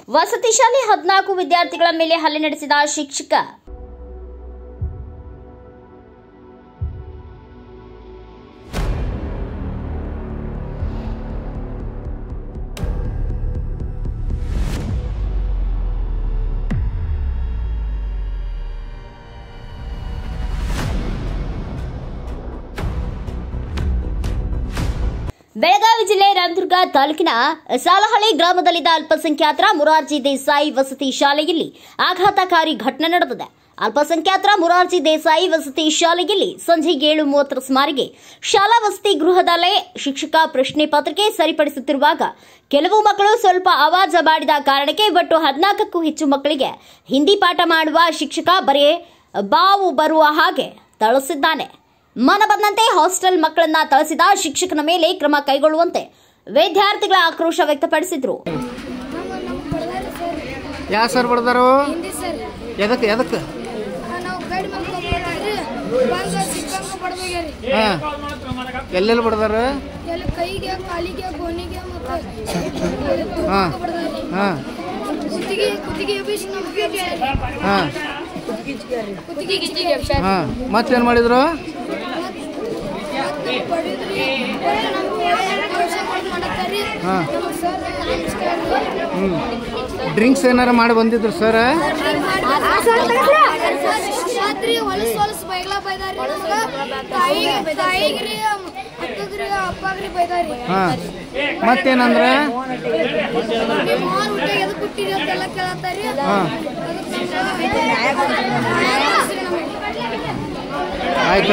ವಸತಿ ಶಾಲೆ ಹದಿನಾಲ್ಕು ವಿದ್ಯಾರ್ಥಿಗಳ ಮೇಲೆ ಹಲ್ಲೆ ನಡೆಸಿದ ಶಿಕ್ಷಕ ಬೆಳಗಾವಿ ಜಿಲ್ಲೆ ರಾಮದುರ್ಗ ತಾಲೂಕಿನ ಸಾಲಹಳ್ಳಿ ಗ್ರಾಮದಲ್ಲಿದ್ದ ಅಲ್ಪಸಂಖ್ಯಾತರ ಮುರಾರ್ಜಿ ದೇಸಾಯಿ ವಸತಿ ಶಾಲೆಯಲ್ಲಿ ಆಘಾತಕಾರಿ ಘಟನೆ ನಡೆದಿದೆ ಅಲ್ಪಸಂಖ್ಯಾತರ ಮುರಾರ್ಜಿ ದೇಸಾಯಿ ವಸತಿ ಶಾಲೆಯಲ್ಲಿ ಸಂಜೆ ಏಳು ಮೂವತ್ತರ ಸುಮಾರಿಗೆ ಶಾಲಾ ವಸತಿ ಗೃಹದಲ್ಲೇ ಶಿಕ್ಷಕ ಪ್ರಶ್ನೆ ಪತ್ರಿಕೆ ಸರಿಪಡಿಸುತ್ತಿರುವಾಗ ಕೆಲವು ಮಕ್ಕಳು ಸ್ವಲ್ಪ ಆವಾಜ ಮಾಡಿದ ಕಾರಣಕ್ಕೆ ಒಟ್ಟು ಹದಿನಾಲ್ಕಕ್ಕೂ ಹೆಚ್ಚು ಮಕ್ಕಳಿಗೆ ಹಿಂದಿ ಪಾಠ ಮಾಡುವ ಶಿಕ್ಷಕ ಬರೇ ಬಾವು ಬರುವ ಹಾಗೆ ಥಳಿಸಿದ್ದಾನೆ ಮನ ಬಂದಂತೆ ಹಾಸ್ಟೆಲ್ ಮಕ್ಕಳನ್ನ ಥಳಿಸಿದ ಶಿಕ್ಷಕನ ಮೇಲೆ ಕ್ರಮ ಕೈಗೊಳ್ಳುವಂತೆ ವಿದ್ಯಾರ್ಥಿಗಳ ಆಕ್ರೋಶ ವ್ಯಕ್ತಪಡಿಸಿದ್ರು ಯಾವ ಸರ್ ಬಡ್ದಾರು ಹಿಂದಿ ಸರ್ ಎದಕ್ಕೆ ಎದಕ್ಕೆ ನಾವು ಗೈಡ್ ಮಾಡ್ಕೊಂಡ್ರಿ ಬಂದು ಸಿಕ್ಕಂಗ ಬಡ್ದೋಗ್ಯಾರಿ ಹಾಂ ಎಲ್ಲೆಲ್ಲಿ ಬಡ್ದಾರ ಎಲ್ಲ ಕೈಗೆ ಕಾಲಿಗೆ ಗೋಣಿಗೆ ಮತ್ತೆ ಹಾ. ಬಡ್ದಾರಿ ಹಾಂ ಕುತ್ತಿಗೆ ಕುತ್ತಿಗೆ ಎಬ್ಬಿಸಿ ನಮ್ಗೆ ಹಾಂ ಕುತ್ತಿಗೆ ಗಿಚ್ಚಿಗೆ ಎಬ್ಸ್ಯಾರಿ. ಹಾಂ ಮತ್ತೇನು ಮಾಡಿದ್ರು ಮತ್ತೆ ಬಡಿದ್ರಿ ನಮ್ಗೆ ಕೆಲಸ ಮಾಡತ್ತಾರಿ ಹಾ. ನಮ್ಮ ಸರ್ ನಮಸ್ಕಾರ ಹ್ಞೂ ಡ್ರಿಂಕ್ಸ್ ಏನಾರ ಮಾಡಿ ಬಂದಿದ್ರು ಸರ್ ರಾತ್ರಿ ಹೊಲಸ್ ಹೊಲಸ್ ಬೈಗ್ಲ ಬೈದಾರಿ ನಮ್ಗ ತಾಯಿ ತಾಯಿಗ್ರಿ ಅಕ್ಕಗ್ರಿ ಅಪ್ಪಗ್ರಿ ಬೈದಾರಿ ಹಾಂ ಮತ್ತೇನಂದ್ರೆ ನಿಮ್ಮ ಮಾರ್ ಊಟ ಎದಕ್ ಬಿಟ್ಟಿರಿ ಅಂತೆಲ್ಲ ಕೇಳತ್ತಾರಿ ಹಾಂ ಆಯ್ತು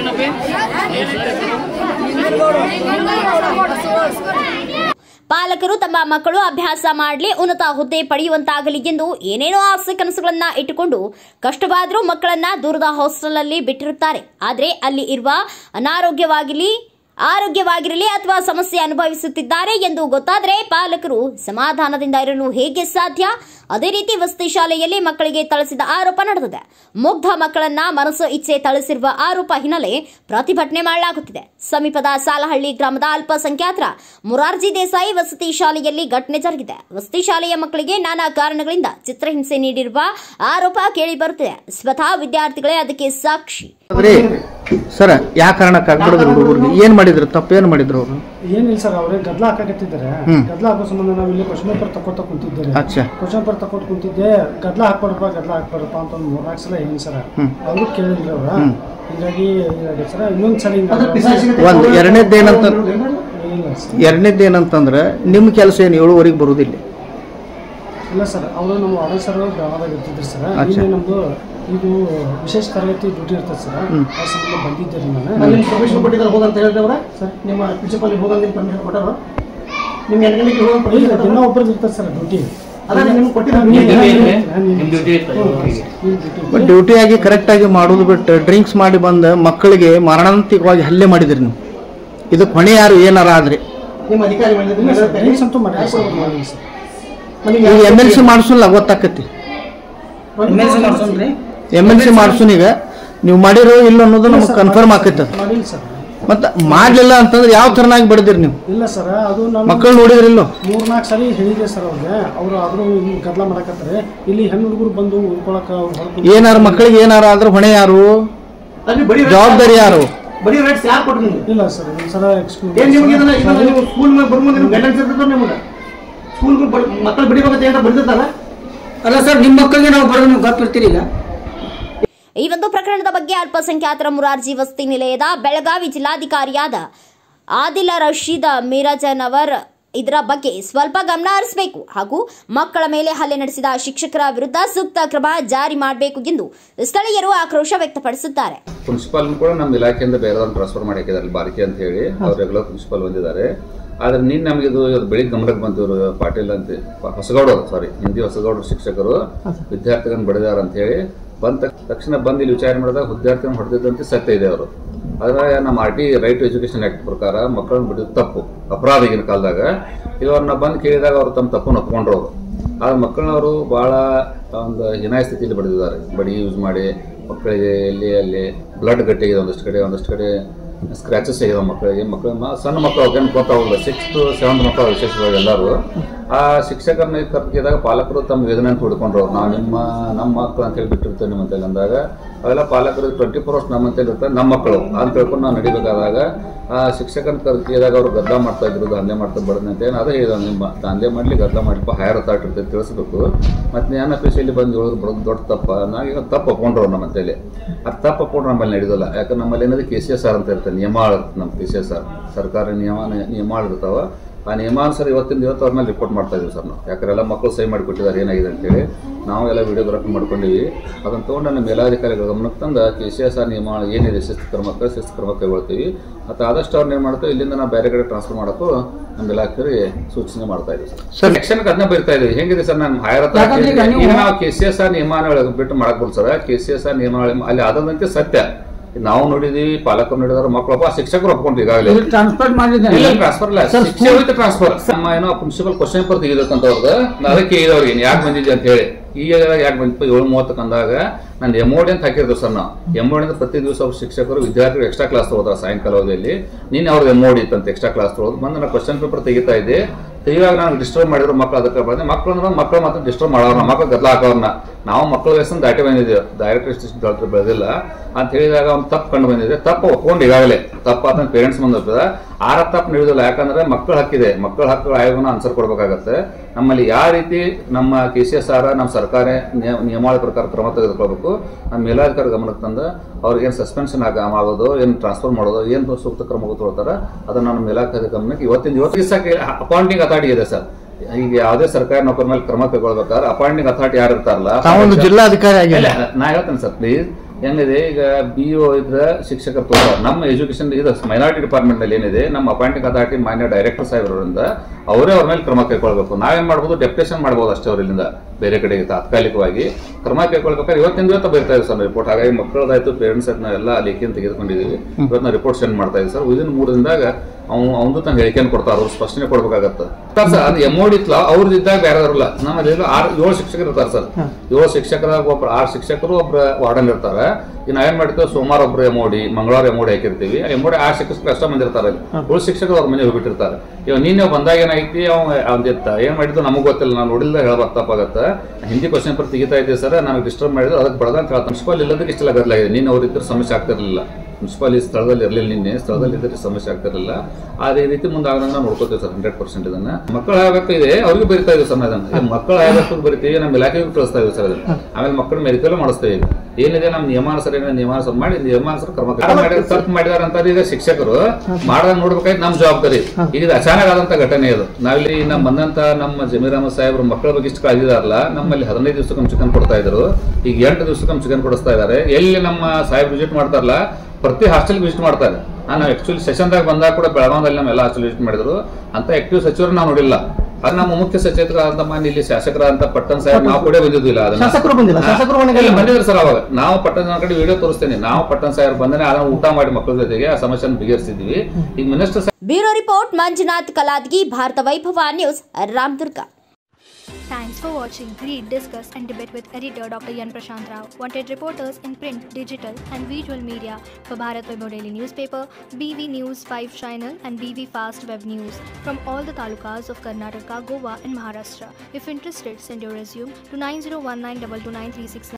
ಪಾಲಕರು ತಮ್ಮ ಮಕ್ಕಳು ಅಭ್ಯಾಸ ಮಾಡಲಿ ಉನ್ನತ ಹುದ್ದೆ ಪಡೆಯುವಂತಾಗಲಿ ಎಂದು ಏನೇನೋ ಆಸೆ ಕನಸುಗಳನ್ನ ಇಟ್ಟುಕೊಂಡು ಕಷ್ಟವಾದರೂ ಮಕ್ಕಳನ್ನ ದೂರದ ಹಾಸ್ಟೆಲ್ನಲ್ಲಿ ಬಿಟ್ಟಿರುತ್ತಾರೆ ಆದರೆ ಅಲ್ಲಿ ಇರುವ ಅನಾರೋಗ್ಯವಾಗಿರಲಿ ಆರೋಗ್ಯವಾಗಿರಲಿ ಅಥವಾ ಸಮಸ್ಯೆ ಅನುಭವಿಸುತ್ತಿದ್ದಾರೆ ಎಂದು ಗೊತ್ತಾದರೆ ಪಾಲಕರು ಸಮಾಧಾನದಿಂದ ಇರಲು ಹೇಗೆ ಸಾಧ್ಯ ಅದೇ ರೀತಿ ವಸತಿ ಶಾಲೆಯಲ್ಲಿ ಮಕ್ಕಳಿಗೆ ಥಳಿಸಿದ ಆರೋಪ ನಡೆದಿದೆ ಮುಗ್ಧ ಮಕ್ಕಳನ್ನ ಮನಸ್ಸು ಇಚ್ಛೆ ಥಳಿಸಿರುವ ಆರೋಪ ಹಿನ್ನೆಲೆ ಪ್ರತಿಭಟನೆ ಮಾಡಲಾಗುತ್ತಿದೆ ಸಮೀಪದ ಸಾಲಹಳ್ಳಿ ಗ್ರಾಮದ ಅಲ್ಪಸಂಖ್ಯಾತರ ಮುರಾರ್ಜಿ ದೇಸಾಯಿ ವಸತಿ ಶಾಲೆಯಲ್ಲಿ ಘಟನೆ ಜರುಗಿದೆ ವಸತಿ ಶಾಲೆಯ ಮಕ್ಕಳಿಗೆ ನಾನಾ ಕಾರಣಗಳಿಂದ ಚಿತ್ರಹಿಂಸೆ ನೀಡಿರುವ ಆರೋಪ ಕೇಳಿಬರುತ್ತಿದೆ ಸ್ವತಃ ವಿದ್ಯಾರ್ಥಿಗಳೇ ಅದಕ್ಕೆ ಸಾಕ್ಷಿ ಅದ್ರಿ ಸರ್ ಯಾವ ಕಾರಣಕ್ಕೆ ಆಗ್ಬಿಡಿದ್ರು ಹುಡುಗರಿಗೆ ಏನು ಮಾಡಿದ್ರು ತಪ್ಪೇನು ಮಾಡಿದ್ರು ಅವರು ಏನಿಲ್ಲ ಸರ್ ಅವ್ರಿಗೆ ಗದ್ಲ ಹಾಕಕತ್ತಿದ್ದಾರೆ ಹ್ಮ್. ಗದ್ಲ ಹಾಕೋ ಸಂಬಂಧ ನಾವು ಇಲ್ಲಿ ಕ್ವಶನ್ ಪೇಪರ್ ತಕೋತ ಕುಂತಿದ್ದೇವೆ ಅಚ್ಚಾ ಕ್ವಶನ್ ಪೇಪರ್ ತಕೋತ ಕುಂತಿದ್ದೆ ಗದ್ಲ ಹಾಕ್ಬಾರಪ್ಪ ಗದ್ಲ ಹಾಕ್ಬಾರಪ್ಪ ಅಂತ ಒಂದು ಮೂರ್ನಾಲ್ಕು ಸಲ ಹೇಳಿ ಸರ್ ಹ್ಮ್. ಅವರು ಕೇಳಿದ್ರು ಅವ್ರ ಹ್ಮ್. ಹೀಗಾಗಿ ಇದಾಗಿದೆ ಸರ್ ಇನ್ನೊಂದು ಸಲ ಹಿಂಗೆ ಒಂದು ಎರಡನೇದ್ದು ಏನಂತ ಇಲ್ಲ ಸರ್ ಎರಡನೇದ್ದು ಏನಂತಂದ್ರೆ ನಿಮ್ಮ ಕೆಲಸ ಏನು ಏಳುವರೆಗೆ ಬರುವುದಿಲ್ಲ ಇಲ್ಲ ಸರ್ ಅವರು ನಮ್ಮ ವಾರ್ಡನ್ ಸರ್ ಬೆಳಗಾದಾಗ ಇರ್ತಿದ್ರು ಸರ್ ಅಚ್ಚಾ. ಇಲ್ಲಿ ನಮ್ಮದು ಇದು ವಿಶೇಷ ತರಗತಿ ಡ್ಯೂಟಿ ಇರ್ತದೆ ಸರ್ ಹ್ಮ್. ಆ ಸಂಬಂಧ ಬಂದಿದ್ದೆ ರೀ ನಾನು ನಿಮ್ಮ ಪರ್ಮಿಷನ್ ಕೊಟ್ಟಿದ್ದಾರೆ ಹೋಗಂತ ಹೇಳಿದವ್ರ ಸರ್ ನಿಮ್ಮ ಪ್ರಿನ್ಸಿಪಲ್ ಹೋಗಂತ ನಿಮ್ಮ ಪರ್ಮಿಷನ್ ಕೊಟ್ಟಾರ ನಿಮ್ಮ ಎರಡು ಗಂಟೆಗೆ ಹೋಗಂತ ಇಲ್ಲ ದಿನ ಒಬ್ಬರದ್ದು ಇರ್ತದೆ ಸರ್ ಡ್ಯೂಟಿ ಅಲ್ಲ ನಿಮ್ಗೆ ಕೊಟ್ಟಿದ್ದಾರೆ ಬಟ್ ಡ್ಯೂಟಿ ಆಗಿ ಕರೆಕ್ಟಾಗಿ ಮಾಡೋದು ಬಿಟ್ಟು ಡ್ರಿಂಕ್ಸ್ ಮಾಡಿ ಬಂದು ಮಕ್ಕಳಿಗೆ ಮರಣಾಂತಿಕವಾಗಿ ಹಲ್ಲೆ ಮಾಡಿದ್ರಿ ನೀವು ಇದಕ್ಕೆ ಹೊಣೆ ಯಾರು ಏನಾರ ಆದ್ರಿ ನಿಮ್ಮ ಅಧಿಕಾರಿ ಮಾಡಿದ್ರೆ ಡ್ರಿಂಕ್ಸ್ ಅಂತೂ ಮಾಡಿಲ್ಲ ಸರ್ ಮಾಡಿಲ್ಲ ಸರ್ ಈಗ ಎಮ್ ಎಲ್ ಸಿ ಮಾಡಿಸೋಲ್ಲ ಗೊತ್ತಾಕತಿ ಎಮ್ ಎಲ್ ಸಿ ಮಾಡಿಸೋನ್ ಈಗ ನೀವು ಮಾಡಿರೋ ಇಲ್ಲ ಅನ್ನೋದು ನಮಗೆ ಕನ್ಫರ್ಮ್ ಆಕೈತೆ ಮಾಡಿಲ್ಲ ಸರ್ ಮತ್ತೆ ಮಾಡ್ಲಿಲ್ಲ ಅಂತಂದ್ರೆ ಯಾವ ಥರನಾಗಿ ಬಡ್ದಿರಿ ನೀವು ಇಲ್ಲ ಸರ್ ಅದು ನಾನು ಮಕ್ಕಳು ನೋಡಿದ್ರಿಲ್ಲೋ ಮೂರ್ನಾಲ್ಕು ಸಲ ಹೇಳಿದೆ ಸರ್ ಅವ್ರಿಗೆ ಅವರು ಆದರೂ ಹಿಂಗೆ ಗದ್ದಲ ಮಾಡಕತ್ತಾರೆ ಇಲ್ಲಿ ಹೆಣ್ಣು ಹುಡುಗರು ಬಂದು ಉಳ್ಕೊಳಕ್ಕೆ ಅವ್ರು ಹೊರಗೆ ಏನಾರ ಮಕ್ಕಳಿಗೆ ಏನಾರ ಆದ್ರೆ ಹೊಣೆ ಯಾರು ಅಲ್ಲಿ ಬರೀ ಜವಾಬ್ದಾರಿ ಯಾರು ಬರೀ ರೇಟ್ಸ್ ಯಾರು ಕೊಟ್ರು ನಿಮ್ಗೆ ಇಲ್ಲ ಸರ್ ಒಂದು ಸಲ ಎಕ್ಸ್ಕ್ಯೂಸ್ ಏನ್ ನಿಮ್ಗೆ ಇದನ್ನ ಇದನ್ನ ನೀವು ಸ್ಕೂಲ್ ಮೇಲೆ ಬರ್ಬೋದು ನಿಮ್ಗೆ ಗೈಡೆನ್ಸ್ ಇರ್ತದೆ ನಿಮ್ಗೆ ಸ್ಕೂಲ್ ಮಕ್ಕಳು ಬಿಡಿಬೇಕಂತ ಏನಾರ ಬರ್ದಿರ್ತಾರ ಅಲ್ಲ ಸರ್ ನಿಮ್ಮ ಮಕ್ಕಳಿಗೆ ನಾವು ಬರೋದು ನೀವು ಗೊತ್ತಿರ್ತೀರಿ ಈಗ ಈ ಒಂದು ಪ್ರಕರಣದ ಬಗ್ಗೆ ಅಲ್ಪಸಂಖ್ಯಾತರ ಮುರಾರ್ಜಿ ವಸತಿ ನಿಲಯದ ಬೆಳಗಾವಿ ಜಿಲ್ಲಾಧಿಕಾರಿಯಾದ ಆದಿಲ ರಶೀದ್ ಮೀರಜನವರ್ ಇದರ ಬಗ್ಗೆ ಸ್ವಲ್ಪ ಗಮನ ಹರಿಸಬೇಕು ಹಾಗೂ ಮಕ್ಕಳ ಮೇಲೆ ಹಲ್ಲೆ ನಡೆಸಿದ ಶಿಕ್ಷಕರ ವಿರುದ್ಧ ಸೂಕ್ತ ಕ್ರಮ ಜಾರಿ ಮಾಡಬೇಕು ಎಂದು ಸ್ಥಳೀಯರು ಆಕ್ರೋಶ ವ್ಯಕ್ತಪಡಿಸುತ್ತಾರೆ ಪ್ರಿನ್ಸಿಪಾಲ್ ಕೂಡ ನಮ್ಮ ಇಲಾಖೆಯಿಂದ ಬೇರೆದವ್ರನ್ನ ಟ್ರಾನ್ಸ್ಫರ್ ಮಾಡಿ ಹಾಕಿದ್ದಾರೆ ಬಾರಿಕೆ ಅಂತ ಹೇಳಿ ಅವ್ರು ರೆಗ್ಯುಲರ್ ಪ್ರಿನ್ಸಿಪಾಲ್ ಬಂದಿದ್ದಾರೆ ಆದ್ರೆ ನಿನ್ನ ನಮಗೆ ಇದು ಇವತ್ತು ಬೆಳಿಗ್ಗೆ ಗಮನಕ್ಕೆ ಬಂತು ಇವರು ಪಾಟೀಲ್ ಅಂತ ಪ- ಹೊಸಗೌಡರು ಸಾರಿ ಹಿಂದಿ ಹೊಸಗೌಡರು ಶಿಕ್ಷಕರು ವಿದ್ಯಾರ್ಥಿಗಳನ್ನ ಬಡಿದಾರ ಅಂತ ಹೇಳಿ ಬಂದ ತಕ್ಷಣ ಬಂದು ಇಲ್ಲಿ ವಿಚಾರ ಮಾಡಿದಾಗ ವಿದ್ಯಾರ್ಥಿಗಳನ್ನ ಹೊಡೆದಿದ್ದಂತೆ ಸತ್ಯ ಇದೆ ಅವರು ಆದ್ರೆ ನಮ್ಮ R T right to education act ಪ್ರಕಾರ ಮಕ್ಕಳನ್ನ ಬಿಡೋದು ತಪ್ಪು ಅಪರಾಧ ಈಗಿನ ಕಾಲದಾಗ ಇವ್ರನ್ನ ಬಂದು ಕೇಳಿದಾಗ ಅವರು ತಮ್ಮ ತಪ್ಪನ್ನು ಒಪ್ಕೊಂಡ್ರು ಅವರು ಆದ್ರೆ ಮಕ್ಕಳನ್ನವರು ಭಾಳ ಒಂದು ಹೀನಾಯ ಸ್ಥಿತಿಯಲ್ಲಿ ಬಡಿದಿದ್ದಾರೆ ಬಡಿ ಯೂಸ್ ಮಾಡಿ ಮಕ್ಕಳಿಗೆ ಎಲ್ಲಿ ಅಲ್ಲಿ ಬ್ಲಡ್ ಗಟ್ಟಿಗಿದೆ ಒಂದಷ್ಟು ಕಡೆ ಒಂದಷ್ಟು ಕಡೆ ಸ್ಕ್ರಾಚಸ್ ಆಗಿದೆ ಮಕ್ಕಳಿಗೆ ಮಕ್ಕಳು ಮ- ಸಣ್ಣ ಮಕ್ಕಳು ಅವ್ರಿಗೆ ಗೊತ್ತಾಗಲ್ಲ ಸಿಕ್ಸ್ತ್ ಸೆವೆಂತ್ ಮಕ್ಕಳು ವಿಶೇಷವಾಗಿ ಎಲ್ಲರೂ ಆ ಶಿಕ್ಷಕರನ್ನ ಕರ್ಕಿದಾಗ ಪಾಲಕರು ತಮ್ಮ ವೇದನೆ ಅಂತ ಹುಡ್ಕೊಂಡ್ರು ನಾವು ನಿಮ್ಮ ನಮ್ಮ ಮಕ್ಕಳು ಅಂತ ಹೇಳಿ ಬಿಟ್ಟಿರ್ತೇವೆ ನಿಮ್ಮ ಅಂತೇಳಿ ಅಂದಾಗ ಅವೆಲ್ಲ ಪಾಲಕರು ಟ್ವೆಂಟಿ ಫೋರ್ ಅವರ್ಸ್ ನಮ್ಮ ಅಂತೇಳಿ ಇರ್ತಾರೆ ನಮ್ಮ ಮಕ್ಕಳು ಅಂತ ಹೇಳ್ಕೊಂಡು ನಾವು ನಡಿಬೇಕಾದಾಗ ಆ ಶಿಕ್ಷಕನ ಕರ್ಕಿದಾಗ ಅವ್ರು ಗದ್ದಲ ಮಾಡ್ತಾ ಇದ್ರು ದಂಧೆ ಮಾಡ್ತಾ ಬಡದ ಅಂತ ಏನು ಅದೇ ಹೇಳಿದ ನಿಮ್ಮ ದಂಧೆ ಮಾಡ್ಲಿ ಗದ್ದಲ ಮಾಡ್ಲಿಪ್ಪ ಹೈಯರ್ ಅಥಾರಿಟಿ ಇರ್ತೈತೆ ತಿಳಿಸ್ಬೇಕು ಮತ್ತು ಜ್ಞಾನ ಆಫೀಸಲ್ಲಿ ಬಂದು ಹೇಳಿದ್ರು ಬರೋದು ದೊಡ್ಡ ತಪ್ಪ ನಾವೀಗ ತಪ್ಪು ಒಪ್ಕೊಂಡ್ರು ನಮ್ಮ ಅಂತೇಳಿ ಅದು ತಪ್ಪು ಒಪ್ಕೊಂಡ್ರೆ ನಮ್ಮಲ್ಲಿ ನಡೆಯೋದಿಲ್ಲ ಯಾಕಂದ್ರೆ ನಮ್ಮಲ್ಲಿ ಏನಾದ್ರು ಕೆ ಸಿ ಎಸ್ ಆರ್ ಅಂತ ಇರ್ತದೆ ನಿಯಮಾವಳಿ ಇರುತ್ತೆ ನಮ್ಮ ಕೆ ಸಿ ಎಸ್ ಆರ್ ಸರ್ಕಾರಿ ನಿಯಮ ನಿಯಮಾವಳಿ ಇರ್ತಾವ ಆ ನಿಯಮಾನುಸಾರ ಇವತ್ತಿನ ಇವತ್ತು ಅವ್ರ ಮೇಲೆ ರಿಪೋರ್ಟ್ ಮಾಡ್ತಾ ಇದೀವಿ ಸರ್ ನಾವು ಯಾಕಂದ್ರೆ ಎಲ್ಲ ಮಕ್ಕಳು ಸಹಿ ಮಾಡಿಕೊಟ್ಟಿದ್ದಾರೆ ಏನಾಗಿದೆ ಅಂತೇಳಿ ನಾವು ಎಲ್ಲ ವಿಡಿಯೋಗ್ರಫಿ ಮಾಡ್ಕೊಂಡಿವಿ ಅದನ್ನು ತೊಗೊಂಡು ನಮ್ಮ ಮೇಲಾಧಿಕಾರಿಗಳ ಗಮನಕ್ಕೆ ತಂದು ಕೆ ಸಿ ಎಸ್ ಆರ್ ನಿಯಮ ಏನಿದೆ ಶಿಸ್ತು ಕ್ರಮಕ್ಕೆ ಶಿಸ್ತು ಕ್ರಮ ಕೈಗೊಳ್ತೀವಿ ಮತ್ತು ಆದಷ್ಟು ಅವ್ರನ್ನ ಏನು ಮಾಡ್ತೀವಿ ಇಲ್ಲಿಂದ ನಾವು ಬೇರೆ ಕಡೆ ಟ್ರಾನ್ಸ್ಫರ್ ಮಾಡೋಕ್ಕೂ ನಮ್ಮ ಇಲಾಖೆಯವರಿಗೆ ಸೂಚನೆ ಮಾಡ್ತಾ ಇದ್ದೀವಿ ಸರ್ ಸರ್ ಸೆಕ್ಷನ್ಗೆ ಅದನ್ನ ಬರೀತಾ ಇದೀವಿ ಹೆಂಗಿದೆ ಸರ್ ನಾನು ಹೈರ್ ಯಾಕಂದ್ರೆ ಈಗ ನೀವು- ಈಗ ನಾವು ಕೆ ಸಿ ಎಸ್ ಆರ್ ನಿಯಮಾವಳಿ ಬಿಟ್ಟು ಮಾಡಕ್ ಬರ್ತದೆ sir K C S R ನಿಯಮಾವಳಿ ಅಲ್ಲಿ ಆದಂತೆ ಸತ್ಯ ನಾವು ನೋಡಿದೀವಿ ಪಾಲಕರು ನೋಡಿದಾರೆ ಮಕ್ಕಳಪ್ಪ ಶಿಕ್ಷಕರು ಒಪ್ಕೊಂಡ್ರು ಈಗಾಗಲೇ ಇಲ್ಲಿ ಟ್ರಾನ್ಸ್ಫರ್ ಮಾಡಿದ್ದಾರೆ ಇಲ್ಲ ಟ್ರಾನ್ಸ್ಫರ್ ಇಲ್ಲ ಶಿಕ್ಷೆ ವಿತ್ ಟ್ರಾನ್ಸ್ಫರ್ ನಮ್ಮ ಏನೋ ಪ್ರಿನ್ಸಿಪಲ್ ಕ್ವಶನ್ ಪೇಪರ್ ತೆಗಿಬೇಕಂತ ಅವ್ರದ್ದು ನಾ ಅದಕ್ಕೆ ಕೇಳಿದವ್ರಿಗೆ ಯಾಕೆ ಬಂದಿದ್ದೆ ಅಂತ ಹೇಳಿ ಈಗ ಯಾಕೆ ಬಂದಿತ್ತು ಏಳು ಮೂವತ್ತಕ್ಕೆ ಅಂದಾಗ ನಾನು ಎಮೋಡಿ ಅಂತ ಹಾಕಿರ್ತೀವಿ ಸರ್ ನಾವು ಎಮೋಡಿ ಅಂತ ಪ್ರತಿ ದಿವಸ ಅವ್ರ ಶಿಕ್ಷಕರು ವಿದ್ಯಾರ್ಥಿಗಳು ಎಕ್ಸ್ಟ್ರಾ ಕ್ಲಾಸ್ ತಗೋತಾರೆ ಸಾಯಂಕಾಲ ಅವಧಿಯಲ್ಲಿ ನೀನು ಅವ್ರದ್ದು ಎಮೋಡಿ ಇತ್ತಂತ ಎಕ್ಸ್ಟ್ರಾ ಕ್ಲಾಸ್ ತಗೊಳ್ಳೋದು ಬಂದು ನಾನು ಕ್ವಶನ್ ಪೇಪರ್ ತೆಗಿತಾ ಇದ್ದೆ ತೆಗಿವಾಗ ನಾನು ಡಿಸ್ಟರ್ಬ್ ಮಾಡಿದ್ರು ಮಕ್ಕಳು ಅದಕ್ಕೆ ಬಂದೆ ಮಕ್ಕಳು ಅಂದ್ರೆ ಮಕ್ಕಳು ಮಾತ್ರ ಡಿಸ್ಟರ್ಬ್ ಮಾಡೋರ್ನ ಮಕ್ಕಳು ಗದ್ದಲ ಹಾಕೋರ್ನ ನಾವು ಮಕ್ಕಳ ವಯಸ್ಸನ್ನು ದಾಟಿ ಬಂದಿದ್ದೇವೆ ಡೈರೆಕ್ಟ್ ಇಷ್ಟು ಬೆಳೆದಿಲ್ಲ ಅಂತ ಹೇಳಿದಾಗ ಅವ್ನು ತಪ್ಪು ಕಂಡು ಬಂದಿದೆ ತಪ್ಪು ಒಪ್ಕೊಂಡು ಈಗಾಗಲೇ ತಪ್ಪು ಆತನ ಪೇರೆಂಟ್ಸ್ ಬಂದಿರ್ತದೆ ಆರ ತಪ್ಪು ನಡೆಯೋದಿಲ್ಲ ಯಾಕಂದ್ರೆ ಮಕ್ಕಳ ಹಕ್ಕಿದೆ ಮಕ್ಕಳ ಹಕ್ಕು ಆಯೋಗನ ಆನ್ಸರ್ ಕೊಡಬೇಕಾಗತ್ತೆ ನಮ್ಮಲ್ಲಿ ಯಾವ ರೀತಿ ನಮ್ಮ ಕೆ ಸಿ ಎಸ್ ಆರ್ ನಮ್ಮ ಸರ್ಕಾರ ನಿಯ- ನಿಯಮಾವಳಿ ಪ್ರಕಾರ ಕ್ರಮ ತೆಗೆದುಕೊಳ್ಬೇಕು ನಮ್ಮ ಮೇಲಾಧಿಕಾರಿ ಗಮನಕ್ಕೆ ತಂದು ಅವ್ರಿಗೆ ಏನು ಸಸ್ಪೆನ್ಷನ್ ಆಗ ಆಗೋದು ಏನು ಟ್ರಾನ್ಸ್ಫರ್ ಮಾಡೋದು ಏನು ಸೂಕ್ತ ಕ್ರಮ ತಗೊಳ್ತಾರೆ ಅದನ್ನ ನಮ್ಮ ಮೇಲಾಧಿಕಾರಿ ಗಮನಕ್ಕೆ ಇವತ್ತಿನ ಇವತ್ತು ಅಪಾಯಿಂಟಿಂಗ್ ಅಥಾರಿಟಿ ಇದೆ ಸರ್ ಈಗ ಯಾವುದೇ ಸರ್ಕಾರಿ ನೌಕರ ಮೇಲೆ ಕ್ರಮ ಕೈಗೊಳ್ಬೇಕಾದ್ರೆ ಅಪಾಯಿಂಟಿಂಗ್ ಅಥಾರಿಟಿ ಯಾರು ಇರ್ತಾರಲ್ಲ ತಾವೊಂದು ಜಿಲ್ಲಾಧಿಕಾರಿ ಆಗಿಲ್ಲ ಇಲ್ಲ, ನಾ ಹೇಳ್ತೇನೆ ಸರ್ ಪ್ಲೀಸ್ ಹೆಂಗಿದೆ ಈಗ ಬಿ ಒ ಇದ್ರೆ ಶಿಕ್ಷಕರು ತೋರ್ತಾರೆ ನಮ್ಮ ಎಜುಕೇಶನ್ ಇದು ಮೈನಾರಿಟಿ ಡಿಪಾರ್ಟ್ಮೆಂಟ್ ನಲ್ಲಿ ಏನಿದೆ ನಮ್ಮ ಅಪಾಯಿಂಟಿಂಗ್ ಅಥಾರಿಟಿ ಮಾನ್ಯ ಡೈರೆಕ್ಟರ್ ಸಾಹೇಬರಿಂದ ಅವರೇ ಅವ್ರ ಮೇಲೆ ಕ್ರಮ ಕೈಗೊಳ್ಬೇಕು ನಾವೇನ್ ಮಾಡ್ಬೋದು ಡೆಪ್ಯುಟೇಷನ್ ಮಾಡ್ಬೋದು ಅಷ್ಟೇ ಅವರಿಂದ ಬೇರೆ ಕಡೆಗೆ ತಾತ್ಕಾಲಿಕವಾಗಿ ಕ್ರಮ ಕೈಗೊಳ್ಬೇಕಾದ್ರೆ ಇವತ್ತಿನ ಇವತ್ತು ಬರ್ತಾ ಇದೆ ಸರ್ ರಿಪೋರ್ಟ್ ಹಾಗಾಗಿ ಮಕ್ಕಳದಾಯ್ತು ಪೇರೆಂಟ್ಸ್ ಆಯ್ತು ನಾವೆಲ್ಲ ಲೇಖಿಯನ್ನು ತೆಗೆದುಕೊಂಡಿದ್ದೀವಿ ಇವತ್ತು ನಾವು ರಿಪೋರ್ಟ್ ಸೆಂಡ್ ಮಾಡ್ತಾ ಇದ್ದೀವಿ ಸರ್ ವಿದಿನ್ ಮೂರು ದಿನದಾಗ ಅವ್ನು ಅವನು ತನ್ನ ಹೇಳಿಕೆಯನ್ನು ಕೊಡ್ತಾರೆ ಅವ್ರು ಸ್ಪಷ್ಟನೆ ಕೊಡ್ಬೇಕಾಗತ್ತೆ ಸರ್ ಸರ್ ಅದು ಎಮ್ ಇತ್ತಲ್ಲ ಅವ್ರದ್ದು ಇದ್ದಾಗ ಬೇರೆ ಇರಲ್ಲ ನಮ್ಮಲ್ಲಿ ಆರು ಏಳು ಶಿಕ್ಷಕರು ಇರ್ತಾರೆ ಸರ್ ಏಳು ಶಿಕ್ಷಕರಾಗ ಒಬ್ರು ಆರು ಶಿಕ್ಷಕರು ಒಬ್ರು ವಾರ್ಡನ್ ಇರ್ತಾರೆ ಈಗ ನಾವೇನ್ ಮಾಡ್ತೀವಿ ಸೋಮವಾರ ಒಬ್ರು ಎಮೋಡಿ ಮಂಗಳವಾರ ಎಮೋಡಿ ಹಾಕಿರ್ತೀವಿ ಆ ಎಮೋಡಿ ಆ ಶಿಕ್ಷಕರು ಅಷ್ಟ ಮಂದಿ ಇರ್ತಾರೆ ಉಳಿದ ಶಿಕ್ಷಕರು ಅವ್ರ ಮನೆ ಹೋಗ್ಬಿಟ್ಟಿರ್ತಾರೆ ಇವಾಗ ನೀನೆ ಬಂದಾಗ ಏನಾಗೈತಿ ಅವ ಅವ್ನಿತ್ತ ಏನ್ ಮಾಡಿದ್ದು ನಮಗ್ ಗೊತ್ತಿಲ್ಲ ನಾನು ನೋಡಿಲ್ಲ ಹೇಳ್ಬಾರ್ದು ತಪ್ಪಾಗತ್ತೆ ಹಿಂದಿ ಕ್ವಶನ್ ಪೇಪರ್ ತೆಗಿತಾ ಇದ್ದೀವಿ ಸರ್ ನನಗೆ ಡಿಸ್ಟರ್ಬ್ ಮಾಡಿದ್ರು ಅದಕ್ಕೆ ಬಡದ ಅಂತ ಹೇಳ್ತಾನೆ ಮುನ್ಸಿಪಲ್ ಇಲ್ಲದಕ್ಕೆ ಇಷ್ಟೆಲ್ಲ ಗದ್ದಲಾಗಿದೆ ನೀನು ಅವ್ರ ಇದ್ರೆ ಸಮಸ್ಯೆ ಆಗ್ತಿರ್ಲಿಲ್ಲ ಮುನ್ಸಿಪಲ್ ಈ ಸ್ಥಳದಲ್ಲಿ ಇರಲಿಲ್ಲ ನಿನ್ನೆ ಸ್ಥಳದಲ್ಲಿ ಇದ್ರೆ ಸಮಸ್ಯೆ ಆಗ್ತಿರಲಿಲ್ಲ ಅದೇ ರೀತಿ ಮುಂದೆ ಆಗದಂಗೆ ನಾವು ನೋಡ್ಕೋತೀವಿ ಸರ್ ಹಂಡ್ರೆಡ್ ಪರ್ಸೆಂಟ್ ಇದನ್ನ ಮಕ್ಕಳ ಆಗಬೇಕು ಇದೆ ಅವ್ರಿಗೆ ಬರಿತಾ ಇದೀವಿ ಸರ್ ಅದನ್ನ ಮಕ್ಕಳ ಆಗಬೇಕು ಬರಿತೀವಿ ನಮ್ಮ ಇಲಾಖೆಗೂ ಕಳಿಸ್ತಾ ಇದೀವಿ ಸರ್ ಅದನ್ನ ಆಮೇಲೆ ಮಕ್ಕಳ ಮೆಡಿಕಲ್ ಮಾಡಿಸ್ತಾ ಇದೀವಿ ಏನಿದೆ ನಮ್ಮ ನಿಯಮಾನುಸಾರ ಏನಿದೆ ನಿಯಮಾನುಸಾರ ಮಾಡಿ ನಿಯಮಾನುಸಾರ ಕ್ರಮ ಯಾರು ಮಾಡಿದ್ರೆ ತಪ್ಪು ಮಾಡಿದಾರೆ ಅಂತ ಈಗ ಶಿಕ್ಷಕರು ಮಾಡ್ದಾಗ ನೋಡ್ಬೇಕಾಯ್ತು ನಮ್ಮ ಜವಾಬ್ದಾರಿ ಈಗ ಇದು ಅಚಾನಕ್ ಆದಂತ ಘಟನೆ ಇದು ನಾವಿಲ್ಲಿ ನಮ್ಮ ಬಂದಂತ ನಮ್ಮ ಜಮೀರಾಮ ಸಾಹೇಬ್ರು ಮಕ್ಕಳ ಬಗ್ಗೆ ಇಷ್ಟು ಕಾಳಜಿದಾರಲ್ಲ ನಮ್ಮಲ್ಲಿ ಹದಿನೈದು ದಿವಸಕ್ಕೊಮ್ಮೆ ಚಿಕನ್ ಕೊಡ್ತಾ ಇದ್ರು ಈಗ ಎಂಟು ದಿವಸಕ್ಕೊಮ್ಮೆ ಚಿಕನ್ ಕೊಡಿಸ್ತಾ ಇದ್ದಾರೆ ಎಲ್ಲಿ ನಮ್ಮ ಸಾಹೇಬ್ ವಿಸಿಟ್ ಮಾಡ್ತಾರಲ್ಲ ಪ್ರತಿ ಹಾಸ್ಟೆಲ್ ವಿಸಿಟ್ ಮಾಡ್ತಾರೆ ನಾನು ಆಕ್ಚುಲಿ ಸೆಷನ್ದಾಗ ಬಂದಾಗ ಕೂಡ ಬೆಳಗಾವದಲ್ಲಿ ನಮ್ಮೆಲ್ಲ ಹಾಸ್ಟೆಲ್ ವಿಸಿಟ್ ಮಾಡಿದ್ರು ಅಂತ ಆಕ್ಟಿವ್ ಸಚಿವರು ನಾವು ನೋಡಿಲ್ಲ ಅದು ನಮ್ಮ ಮುಖ್ಯ ಸಚೇತಕರಾದಂತ ಮಾನ್ಯ ಇಲ್ಲಿ ಶಾಸಕರಾದಂತ ಪಟ್ಟಣ್ ಸಾಹೇಬ್ ನಾವು ಕೂಡ ಬಂದಿದ್ದಿಲ್ಲ ಅದನ್ನ ಶಾಸಕರು ಬಂದಿಲ್ಲ ಶಾಸಕರು ಮನೆಗೆ ಇಲ್ಲ, ಬಂದಿದ್ರು ಸರ್ ಅವಾಗ ನಾವು ಪಟ್ಟಣ ಕಡೆ ವಿಡಿಯೋ ತೋರಿಸ್ತೇನೆ ನಾವು ಪಟ್ಟಣ ಸಾಹೇಬ್ ಬಂದ್ರೆ ಅದನ್ನ ಊಟ ಮಾಡಿ ಮಕ್ಕಳ ಜೊತೆಗೆ ಆ ಸಮಸ್ಯೆನ ಬಗೆಹರಿಸಿದ್ವಿ ಈಗ minister bureau report Manjunath Kaladgi Bharata Vaibhava news Ramdurg Thanks for watching. Read, discuss, and debate with editor Dr. Yan Prashant Rao. Wanted reporters in print, digital, and visual media for Bharat Vaibhav Daily Newspaper, BV News 5 Channel, and BV Fast Web News from all the talukas of Karnataka, Goa, and Maharashtra. If interested, send your resume to 9019229369.